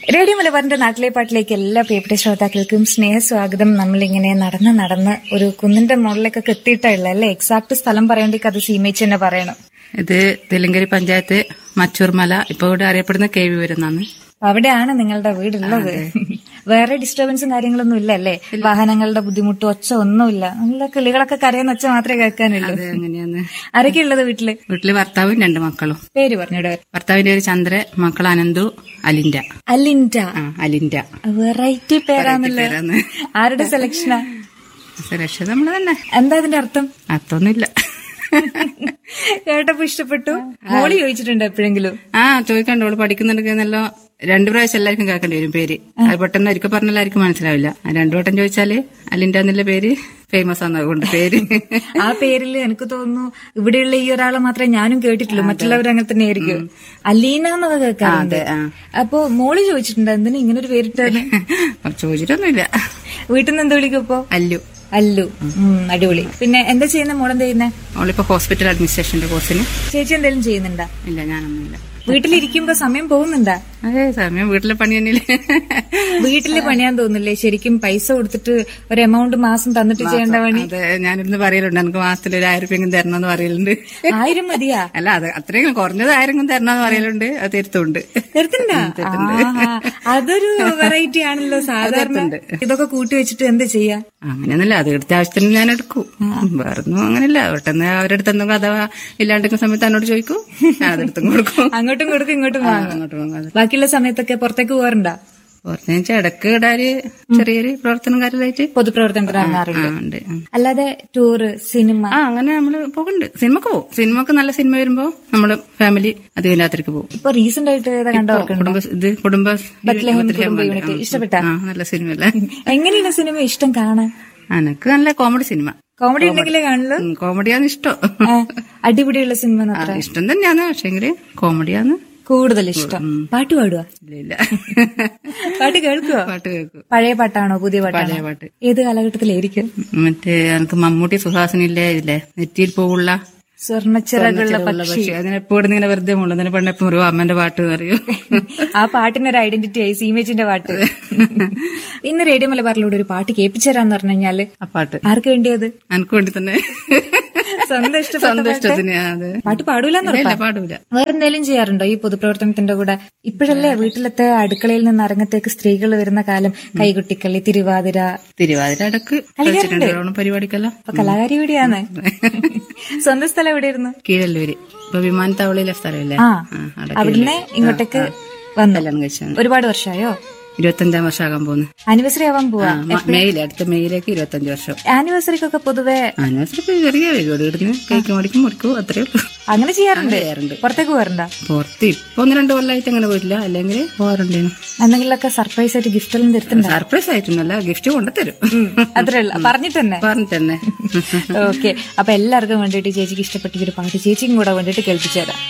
Radio മലബാറിന്റെ നാട്ടിലെ പാട്ടിലേക്ക് എല്ലാ പ്രിയപ്പെട്ട ശ്രോതാക്കൾക്കും സ്നേഹസ്വാഗതം നമ്മളിങ്ങനെ നടന്ന് നടന്ന് ഒരു കുന്നിന്റെ മുകളിലേക്കൊക്കെ എത്തിയിട്ടുള്ള അല്ലേ എക്സാക്ട് സ്ഥലം പറയണ്ടെങ്കിൽ അത് സീമേച്ച് തന്നെ പറയണം ഇത് തെലുങ്കരി പഞ്ചായത്ത് മച്ചൂർമല ഇപ്പൊ ഇവിടെ അറിയപ്പെടുന്ന കെ വി വരുന്നാണ് അപ്പൊ അവിടെയാണ് നിങ്ങളുടെ വീടുള്ളത് വേറെ ഡിസ്റ്റർബൻസും കാര്യങ്ങളൊന്നും ഇല്ല അല്ലേ വാഹനങ്ങളുടെ ബുദ്ധിമുട്ടോ ഒച്ച ഒന്നുമില്ല നല്ല കിളികളൊക്കെ കരയുന്ന ഒച്ച മാത്രമേ കേൾക്കാനുള്ളൂ അത് അങ്ങനെയാന്ന് ആരൊക്കെ ഉള്ളത് വീട്ടില് വീട്ടില് ഭർത്താവും രണ്ട് മക്കളും പേര് പറഞ്ഞിട ഭർത്താവിന്റെ പേര് ചന്ദ്ര മക്കൾ അനന്തു അലിൻഡ അലിൻഡ ആ അലിൻഡ വെറൈറ്റി പേരാണല്ലോ പേരാണ്. ആരുടെ സെലക്ഷനാ സുരക്ഷ നമ്മള് തന്നെ എന്താ ഇതിന്റെ അർത്ഥം അത്തൊന്നുമില്ല കേട്ടപ്പോ ഇഷ്ടപ്പെട്ടു മോളി ചോദിച്ചിട്ടുണ്ട് എപ്പോഴെങ്കിലും ആ ചോദിക്കണ്ട അവള് പഠിക്കുന്നുണ്ടെന്നല്ലോ രണ്ടു പ്രാവശ്യം എല്ലാവർക്കും കേൾക്കേണ്ടി വരും പേര് അത് പെട്ടെന്ന് ഒരിക്കൽ പറഞ്ഞാൽ എല്ലാവർക്കും മനസ്സിലാവില്ല ആ രണ്ടു വട്ടം ചോദിച്ചാല് അലിൻഡ എന്നുള്ള പേര് ഫേമസ് ആണ് അതുകൊണ്ട് പേര് ആ പേരിൽ എനിക്ക് തോന്നുന്നു ഇവിടെയുള്ള ഈ ഒരാളെ മാത്രമേ ഞാനും കേട്ടിട്ടുള്ളൂ മറ്റുള്ളവർ അങ്ങനെ തന്നെ ആയിരിക്കും അലീന എന്നൊക്കെ കേൾക്കാറുണ്ട് അതെ, ആ. അപ്പൊ മോളി ചോദിച്ചിട്ടുണ്ട് എന്തിനാ ഇങ്ങനെ ഒരു പേരിട്ടാണ് ചോദിച്ചിട്ടൊന്നുമില്ല വീട്ടിൽ നിന്ന് എന്ത് വിളിക്കും ഇപ്പൊ അല്ലു അല്ലു ഉം, അടിപൊളി പിന്നെ എന്താ ചെയ്യുന്ന മോളെന്താ ചെയ്യുന്നേ അവളിപ്പോ ഹോസ്പിറ്റൽ അഡ്മിനിസ്ട്രേഷന്റെ കോഴ്സിന് ചേച്ചി എന്തെങ്കിലും ചെയ്യുന്നുണ്ടാ ഇല്ല ഞാനൊന്നുമില്ല വീട്ടിലിരിക്കുമ്പോ സമയം പോകുന്നുണ്ടാ അതെ സമയം വീട്ടിലെ പണി തന്നെയല്ലേ വീട്ടില് പണിയാൻ തോന്നില്ലേ ശരിക്കും പൈസ കൊടുത്തിട്ട് ഒരു എമൗണ്ട് മാസം തന്നിട്ട് ചെയ്യേണ്ട പണി അതെ ഞാനിരുന്ന് പറയലുണ്ട് എനിക്ക് മാസത്തിൽ ഒരു ആയിരം രൂപയെങ്കിലും തരണമെന്ന് പറയലുണ്ട് ആയിരം മതിയാ അല്ല അത് അത്രയും കുറഞ്ഞത് ആയിരം തരണമെന്ന് പറയലുണ്ട് അത് തിരുത്തുണ്ട് തരുത്തുണ്ടാ ആഹാ. അതൊരു വെറൈറ്റി ആണല്ലോ സാധാരണ ഇതൊക്കെ കൂട്ടി വെച്ചിട്ട് എന്താ ചെയ്യാ അങ്ങനെയൊന്നുമില്ല അത് എടുത്ത ആവശ്യത്തിന് ഞാൻ എടുക്കും വേറൊന്നും അങ്ങനെയല്ല പെട്ടെന്ന് അവരുടെ അടുത്ത് എന്തെങ്കിലും അഥവാ ഇല്ലാണ്ടിരിക്കുന്ന സമയത്ത് എന്നോട് ചോദിക്കും ഞാൻ അതെടുത്തും കൊടുക്കും അങ്ങോട്ടും കൊടുക്കും ഇങ്ങോട്ടും വാങ്ങും അങ്ങോട്ട് പോകും അത് ബാക്കിയുള്ള സമയത്തൊക്കെ പുറത്തേക്ക് പോകാറുണ്ടാ പുറത്തു വെച്ചാൽ ഇടക്ക് ഇടാര് ചെറിയൊരു പ്രവർത്തനം കാര്യമായിട്ട് പൊതുപ്രവർത്തനത്തിന് ഇറങ്ങാറുണ്ട് ആ ഉണ്ട് ആ. അല്ലാതെ ടൂറ് സിനിമ ആ അങ്ങനെ നമ്മള് പോകുന്നുണ്ട് സിനിമക്ക് പോകും സിനിമക്ക് നല്ല സിനിമ വരുമ്പോ നമ്മള് ഫാമിലി അധികം രാത്രിക്ക് പോകും ഇപ്പൊ റീസെന്റ് ആയിട്ട് ഏതാ കണ്ടോ കുടുംബ ഇത് കുടുംബ ബത്ലഹേം ബത്ലഹേം കുടുംബ ഉണ്ട്. യൂണിറ്റ് ആ. ഇഷ്ടപ്പെട്ടാ? ആ നല്ല സിനിമയല്ലേ എങ്ങനെയാണ് സിനിമ ഇഷ്ടം കാണാൻ എനക്ക് നല്ല കോമഡി സിനിമ കോമഡി ഉണ്ടെങ്കിലേ കാണുള്ളൂ ഉം, കോമഡിയാണ് ഇഷ്ടം ആ, അടിപൊളിയുള്ള സിനിമ ആ, ഇഷ്ടം തന്നെയാണ് പക്ഷെങ്കില് കോമഡിയാണ് കൂടുതൽ ഇഷ്ടം പാട്ട് പാടുക ഇല്ല ഇല്ല പാട്ട് കേൾക്കുവോ പാട്ട് കേൾക്കും പഴയ പാട്ടാണോ പുതിയ പാട്ടാണോ പഴയ പാട്ട് ഏത് കാലഘട്ടത്തിലായിരിക്കും മറ്റേ എനിക്ക് മമ്മൂട്ടി സുഹാസിനില്ലേ ഇല്ലേ നെറ്റിയിൽ പോവുള്ള സ്വർണ്ണച്ചിറകുള്ള പക്ഷി പക്ഷെ അതിനെപ്പോഴും ഇങ്ങനെ വെറുതെ മുള്ളുന്നതിനെ പെണ്ണെപ്പം ഒരു അമ്മന്റെ പാട്ട് പറയൂ ആ പാട്ടിനൊരു ഐഡന്റിറ്റി ആയി സീമേജിന്റെ പാട്ട് ഇന്ന് റേഡിയോ മലബാറിലൂടെ ഒരു പാട്ട് കേൾപ്പിച്ചു തരാന്ന് പറഞ്ഞു കഴിഞ്ഞാല് ആ പാട്ട് ആർക്ക് വേണ്ടിയത് എനിക്ക് വേണ്ടി തന്നെ സ്വന്തം ഇഷ്ടപ്പെട്ട സ്വന്തം പാട്ട്? ഇഷ്ടത്തിന് അതെ പാട്ട് പാടൂലെന്ന് ഇല്ല ഉറപ്പാ പാടൂല വേറെ എന്തെങ്കിലും ചെയ്യാറുണ്ടോ ഈ പൊതുപ്രവർത്തനത്തിന്റെ കൂടെ ഇപ്പോഴല്ലേ വീട്ടിലത്തെ അടുക്കളയിൽ നിന്ന് അരങ്ങത്തേക്ക് സ്ത്രീകൾ വരുന്ന കാലം കൈകുട്ടിക്കളി തിരുവാതിര തിരുവാതിര ഇടക്ക് കളിച്ചിട്ടുണ്ട് ഓണം പരിപാടിക്കെല്ലാം അപ്പൊ കലാകാരി കൂടിയാണ് സ്വന്തം സ്ഥലം എവിടെയായിരുന്നു കീഴല്ലൂര് ഇപ്പൊ വിമാനത്താവളയിലെ സ്ഥലമില്ലേ ആ ആ, അവിടെ അവിടുന്ന് ഇങ്ങോട്ടേക്ക് വന്നു കല്യാണം കഴിച്ചാണ് ഒരുപാട് വർഷമായോ ഇരുപത്തഞ്ചാം വർഷമാകാൻ പോകുന്നു ആനിവേഴ്സറി ആവാൻ പോവാ മെയിൽ അടുത്ത മെയിലേക്ക് ഇരുപത്തഞ്ച് വർഷം ആനിവേഴ്സറിക്കൊക്കെ പൊതുവെ ആനിവേഴ്സറി ചെറിയ പരിപാടി ഇടുന്നു കേക്ക് മേടിക്കും മുടിക്കും അത്രേ ഉള്ളൂ അങ്ങനെ ചെയ്യാറുണ്ട് ചെയ്യാറുണ്ട് പുറത്തേക്ക് പോകാറുണ്ടാ പുറത്ത് ഇപ്പൊ ഒന്ന് രണ്ട് കൊല്ലമായിട്ട് അങ്ങനെ പോയിട്ടില്ല അല്ലെങ്കിൽ പോകാറുണ്ടേനു എന്തെങ്കിലുമൊക്കെ സർപ്രൈസ് ആയിട്ട് ഗിഫ്റ്റ് എല്ലാം തരുത്തുണ്ടോ സർപ്രൈസ് ആയിട്ടൊന്നുമല്ല ഗിഫ്റ്റ് കൊണ്ടുതരും അത്രേ ഉള്ളൂ പറഞ്ഞിട്ട് തന്നെ പറഞ്ഞു തന്നെ ഓക്കെ അപ്പൊ എല്ലാവർക്കും വേണ്ടിയിട്ട് ചേച്ചിക്ക് ഇഷ്ടപ്പെട്ട ഈ ഒരു പാട്ട് ചേച്ചിക്കും കൂടെ വേണ്ടിയിട്ട് കേൾപ്പിച്ചു തരാം